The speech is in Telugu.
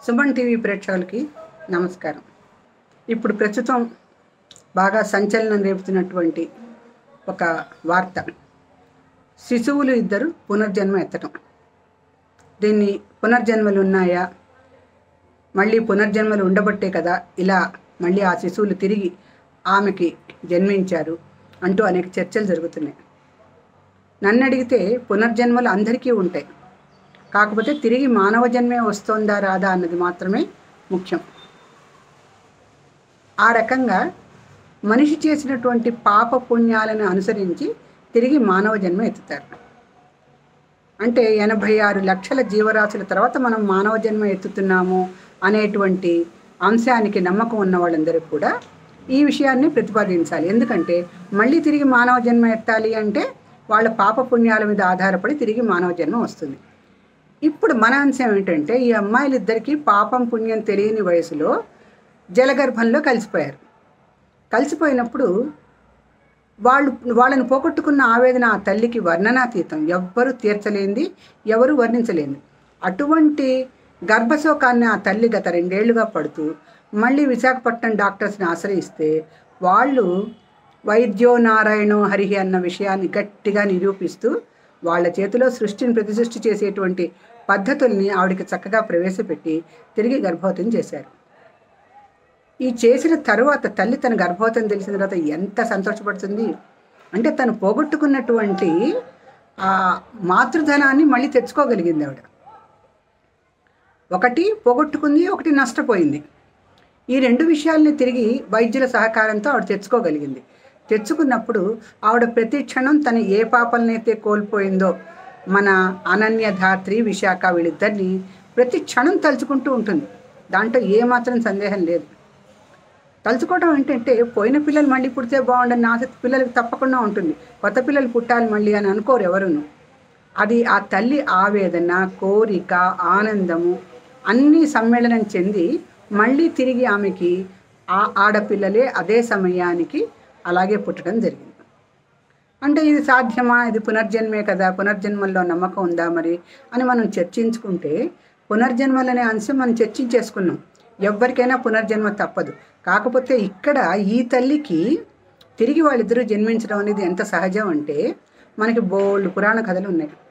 సుమన్ టీవీ ప్రేక్షకులకి నమస్కారం ఇప్పుడు ప్రస్తుతం బాగా సంచలనం రేపుతున్నటువంటి ఒక వార్త శిశువులు ఇద్దరు పునర్జన్మ ఎత్తడం దీన్ని పునర్జన్మలు ఉన్నాయా మళ్ళీ పునర్జన్మలు ఉండబట్టే కదా ఇలా మళ్ళీ ఆ శిశువులు తిరిగి ఆమెకి జన్మించారు అంటూ అనేక చర్చలు జరుగుతున్నాయి నన్ను అడిగితే పునర్జన్మలు అందరికీ ఉంటాయి కాకపోతే తిరిగి మానవ జన్మే వస్తుందా రాదా అన్నది మాత్రమే ముఖ్యం ఆ రకంగా మనిషి చేసినటువంటి పాప పుణ్యాలను అనుసరించి తిరిగి మానవ జన్మ ఎత్తుతారు అంటే ఎనభై ఆరు లక్షల జీవరాశుల తర్వాత మనం మానవ జన్మ ఎత్తుతున్నాము అనేటువంటి అంశానికి నమ్మకం ఉన్న వాళ్ళందరూ కూడా ఈ విషయాన్ని ప్రతిపాదించాలి ఎందుకంటే మళ్ళీ తిరిగి మానవ జన్మ ఎత్తాలి అంటే వాళ్ళ పాప పుణ్యాల మీద ఆధారపడి తిరిగి మానవ జన్మ వస్తుంది ఇప్పుడు మన అంశం ఏంటంటే ఈ అమ్మాయిలిద్దరికీ పాపం పుణ్యం తెలియని వయసులో జలగర్భంలో కలిసిపోయారు కలిసిపోయినప్పుడు వాళ్ళు వాళ్ళని పోగొట్టుకున్న ఆవేదన ఆ తల్లికి వర్ణనాతీతం ఎవ్వరు తీర్చలేంది ఎవరు వర్ణించలేంది అటువంటి గర్భశోకాన్ని ఆ తల్లి గత రెండేళ్లుగా పడుతూ మళ్ళీ విశాఖపట్నం డాక్టర్స్ని ఆశ్రయిస్తే వాళ్ళు వైద్యో నారాయణో హరిహి అన్న విషయాన్ని గట్టిగా నిరూపిస్తూ వాళ్ళ చేతిలో సృష్టిని ప్రతిసృష్టి చేసేటువంటి పద్ధతుల్ని ఆవిడకి చక్కగా ప్రవేశపెట్టి తిరిగి గర్భవతం చేశారు ఈ చేసిన తరువాత తల్లి తన గర్భవతం తెలిసిన తర్వాత ఎంత సంతోషపడుతుంది అంటే తను పోగొట్టుకున్నటువంటి ఆ మాతృధనాన్ని మళ్ళీ తెచ్చుకోగలిగింది ఆవిడ ఒకటి పోగొట్టుకుంది ఒకటి నష్టపోయింది ఈ రెండు విషయాల్ని తిరిగి వైద్యుల సహకారంతో ఆవిడ తెచ్చుకోగలిగింది తెచ్చుకున్నప్పుడు ఆవిడ ప్రతి క్షణం తను ఏ పాపలనైతే కోల్పోయిందో మన అనన్య ధాత్రి విశాఖ వీళ్ళిద్దరిని ప్రతి క్షణం తలుచుకుంటూ ఉంటుంది దాంట్లో ఏమాత్రం సందేహం లేదు తలుచుకోవడం ఏంటంటే పోయిన పిల్లలు మళ్ళీ పుడితే బాగుండని ఆసక్తి పిల్లలకి తప్పకుండా ఉంటుంది కొత్త పిల్లలు పుట్టాలి మళ్ళీ అని అనుకోరు ఎవరును అది ఆ తల్లి ఆవేదన కోరిక ఆనందము అన్నీ సమ్మేళనం చెంది మళ్ళీ తిరిగి ఆమెకి ఆ ఆడపిల్లలే అదే సమయానికి అలాగే పుట్టడం జరిగింది అంటే ఇది సాధ్యమా ఇది పునర్జన్మే కదా పునర్జన్మల్లో నమ్మకం ఉందా మరి అని మనం చర్చించుకుంటే పునర్జన్మలనే అంశం మనం చర్చించేసుకున్నాం ఎవరికైనా పునర్జన్మ తప్పదు కాకపోతే ఇక్కడ ఈ తల్లికి తిరిగి వాళ్ళిద్దరూ జన్మించడం అనేది ఎంత సహజం అంటే మనకి బోల్డ్ పురాణ కథలు ఉన్నాయి